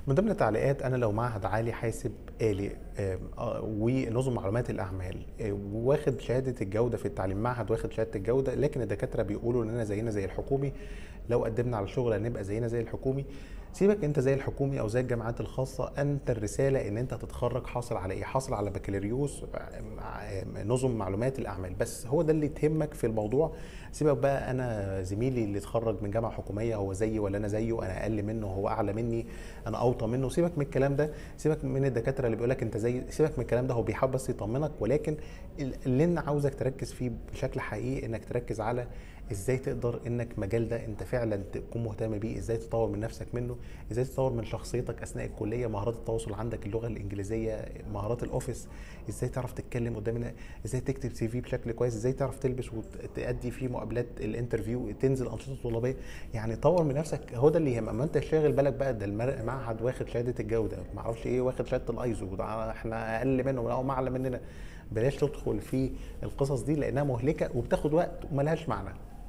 من ضمن التعليقات انا لو معهد عالي حاسب آلي آم، آه، ونظم معلومات الاعمال آه، واخد شهاده الجوده في التعليم معهد واخد شهاده الجوده لكن الدكاتره بيقولوا اننا زينا زي الحكومي لو قدمنا على شغل هنبقى زينا زي الحكومي سيبك انت زي الحكومي او زي الجامعات الخاصه انت الرساله ان انت تتخرج حاصل على ايه حاصل على بكالوريوس آه، نظم معلومات الاعمال بس هو ده اللي تهمك في الموضوع سيبك بقى انا زميلي اللي اتخرج من جامعه حكوميه هو زيي ولا انا زيه انا اقل منه هو اعلى مني انا اوطى منه سيبك من الكلام ده سيبك من الدكاتره اللي بيقول لك انت زي سيبك من الكلام ده هو بيحاول بس يطمنك ولكن اللي انا عاوزك تركز فيه بشكل حقيقي انك تركز على ازاي تقدر انك مجال ده انت فعلا تكون مهتم بيه ازاي تطور من نفسك منه ازاي تطور من شخصيتك اثناء الكليه مهارات التواصل عندك اللغه الانجليزيه مهارات الاوفيس ازاي تعرف تتكلم قدام الناس ازاي تكتب سي في بشكل كويس ازاي تعرف تلبس وتأدي فيه مقابلات الانترفيو تنزل انشطه طلابيه يعني طور من نفسك هو ده اللي يهم اما انت شاغل بالك بقى ده المعهد واخد شهاده الجوده ما اعرفش ايه واخد شهاده الايزو ده احنا اقل منهم او اعلى مننا بلاش تدخل في القصص دي لانها مهلكه وبتاخد وقت وملهاش معنى